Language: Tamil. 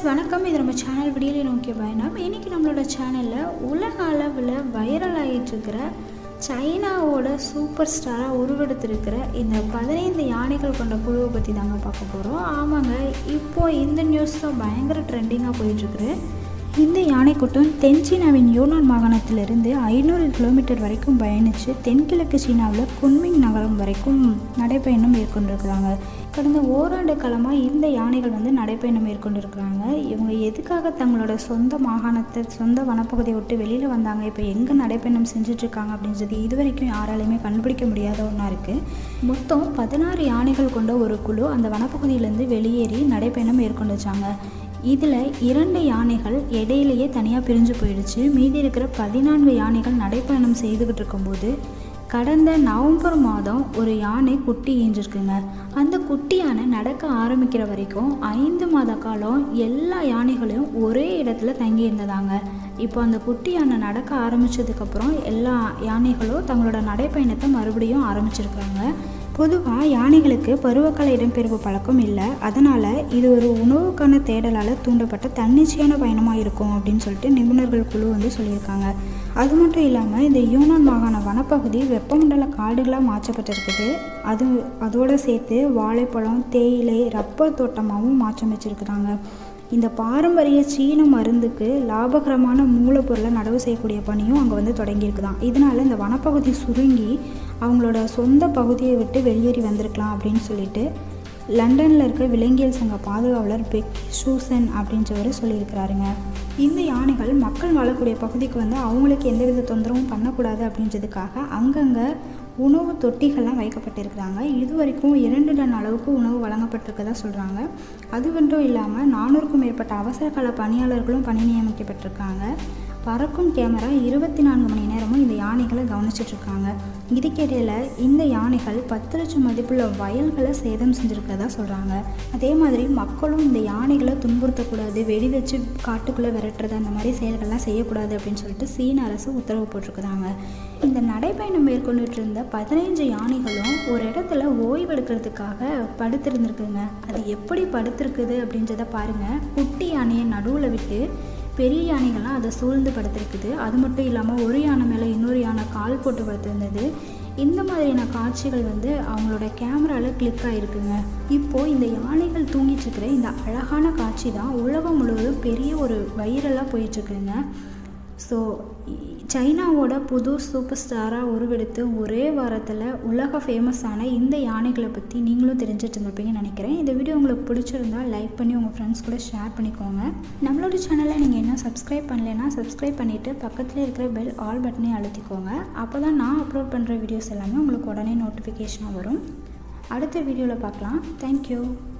வணக்கம் இது நம்ம சேனல் விடியலை நோக்கிய பயணம் இன்றைக்கி நம்மளோட சேனலில் உலக அளவில் வைரல் ஆகிட்டுருக்கிற சைனாவோட சூப்பர் ஸ்டாராக உருவெடுத்திருக்கிற இந்த பதினைந்து யானைகள் கொண்ட குழுவை பற்றி தாங்க பார்க்க போகிறோம் ஆமாங்க இப்போது இந்த நியூஸ் தான் பயங்கர ட்ரெண்டிங்காக போயிட்டுருக்கு இந்த யானைக்கூட்டம் தென் சீனாவின் யூனான் மாகாணத்திலிருந்து ஐநூறு கிலோமீட்டர் வரைக்கும் பயணித்து தென்கிழக்கு சீனாவில் குன்மிங் நகரம் வரைக்கும் நடைப்பயணம் மேற்கொண்டிருக்கிறாங்க கடந்த ஓராண்டு காலமாக இந்த யானைகள் வந்து நடைப்பயணம் மேற்கொண்டிருக்கிறாங்க இவங்க எதுக்காக தங்களோட சொந்த மாகாணத்தை சொந்த வனப்பகுதியை விட்டு வெளியில் வந்தாங்க இப்போ எங்கே நடைப்பயணம் செஞ்சிட்ருக்காங்க அப்படின்றது இது வரைக்கும் யாராலையுமே கண்டுபிடிக்க முடியாத ஒன்றா இருக்குது மொத்தம் பதினாறு யானைகள் கொண்ட ஒரு குழு அந்த வனப்பகுதியிலேருந்து வெளியேறி நடைப்பயணம் மேற்கொண்டுச்சாங்க இதில் இரண்டு யானைகள் இடையிலேயே தனியாக பிரிஞ்சு போயிடுச்சு மீதி இருக்கிற பதினான்கு யானைகள் நடைப்பயணம் செய்துக்கிட்டு இருக்கும்போது கடந்த நவம்பர் மாதம் ஒரு யானை குட்டி ஈஞ்சிருக்குங்க அந்த குட்டி யானை நடக்க ஆரம்பிக்கிற வரைக்கும் ஐந்து மாத காலம் எல்லா யானைகளையும் ஒரே இடத்துல தங்கி இருந்ததாங்க இப்போ அந்த குட்டி யானை நடக்க ஆரம்பித்ததுக்கப்புறம் எல்லா யானைகளும் தங்களோட நடைப்பயணத்தை மறுபடியும் ஆரம்பிச்சிருக்கிறாங்க பொதுவாக யானைகளுக்கு பருவகால இடம்பெயர்வு பழக்கம் இல்லை அதனால் இது ஒரு உணவுக்கான தேடலால் தூண்டப்பட்ட தன்னிச்சையான பயணமாக இருக்கும் அப்படின்னு சொல்லிட்டு நிபுணர்கள் குழு வந்து சொல்லியிருக்காங்க அது மட்டும் இல்லாமல் இந்த யூனான் மாகாண வனப்பகுதி வெப்பமண்டல காடுகளாக மாற்றப்பட்டிருக்குது அது அதோடு சேர்த்து வாழைப்பழம் தேயிலை ரப்பர் தோட்டமாகவும் மாற்றம் வச்சுருக்குறாங்க இந்த பாரம்பரிய சீன மருந்துக்கு லாபகரமான மூலப்பொருளை நடவு செய்யக்கூடிய பணியும் அங்கே வந்து தொடங்கியிருக்குதான் இதனால் இந்த வனப்பகுதி சுருங்கி அவங்களோட சொந்த பகுதியை விட்டு வெளியேறி வந்திருக்கலாம் அப்படின்னு சொல்லிட்டு லண்டனில் இருக்க விலங்கியல் சங்க பாதுகாவலர் பெக் ஷூசன் அப்படின்றவர் சொல்லியிருக்கிறாருங்க இந்த யானைகள் மக்கள் வாழக்கூடிய பகுதிக்கு வந்து அவங்களுக்கு எந்தவித தொந்தரவும் பண்ணக்கூடாது அப்படின்றதுக்காக அங்கங்கே உணவு தொட்டிகள்லாம் வைக்கப்பட்டிருக்கிறாங்க இது வரைக்கும் இரண்டு டன் அளவுக்கு உணவு வழங்கப்பட்டிருக்கதா சொல்கிறாங்க அது மட்டும் இல்லாமல் நானூறுக்கும் மேற்பட்ட அவசர கால பணியாளர்களும் பணி நியமிக்கப்பட்டிருக்காங்க பறக்கும் கேமரா இருபத்தி நான்கு மணி நேரமும் இந்த யானைகளை கவனிச்சிட்ருக்காங்க இதுக்கிடையில் இந்த யானைகள் பத்து லட்சம் மதிப்புள்ள வயல்களை சேதம் செஞ்சுருக்கிறதா சொல்கிறாங்க அதே மாதிரி மக்களும் இந்த யானைகளை துன்புறுத்தக்கூடாது வெடி வச்சு காட்டுக்குள்ளே விரட்டுறது அந்த மாதிரி செயல்கள்லாம் செய்யக்கூடாது அப்படின்னு சொல்லிட்டு சீன அரசு உத்தரவு போட்டிருக்குறாங்க இந்த நடைப்பயணம் மேற்கொண்டுட்டு இருந்த பதினைஞ்சு யானைகளும் ஒரு இடத்துல ஓய்வெடுக்கிறதுக்காக படுத்திருந்துருக்குங்க அது எப்படி படுத்திருக்குது அப்படின்றத பாருங்கள் குட்டி யானையை நடுவில் விட்டு பெரிய யானைகள்லாம் அதை சூழ்ந்து படுத்திருக்குது அது மட்டும் இல்லாமல் ஒரு யானை மேலே இன்னொரு யானை கால் போட்டு படுத்திருந்தது இந்த மாதிரியான காட்சிகள் வந்து அவங்களோட கேமராவில் கிளிக் ஆகிருக்குங்க இப்போது இந்த யானைகள் தூங்கிட்டு இருக்கிற இந்த அழகான காட்சி தான் உலகம் முழுவதும் பெரிய ஒரு வைரலாக போயிட்டுருக்குங்க ஸோ சைனாவோட புது சூப்பர் ஸ்டாராக உருவெடுத்து ஒரே வாரத்தில் உலக ஃபேமஸான இந்த யானைகளை பற்றி நீங்களும் தெரிஞ்சுட்டு இருந்திருப்பீங்கன்னு நினைக்கிறேன் இந்த வீடியோ உங்களுக்கு பிடிச்சிருந்தா லைக் பண்ணி உங்கள் ஃப்ரெண்ட்ஸ் கூட ஷேர் பண்ணிக்கோங்க நம்மளோட சேனலை நீங்கள் இன்னும் சப்ஸ்கிரைப் பண்ணலைன்னா சப்ஸ்கிரைப் பண்ணிவிட்டு பக்கத்தில் இருக்கிற பெல் ஆல் பட்டனை அழுத்திக்கோங்க அப்போ தான் நான் அப்லோட் பண்ணுற வீடியோஸ் எல்லாமே உங்களுக்கு உடனே நோட்டிஃபிகேஷனாக வரும் அடுத்த வீடியோவில் பார்க்கலாம் தேங்க்யூ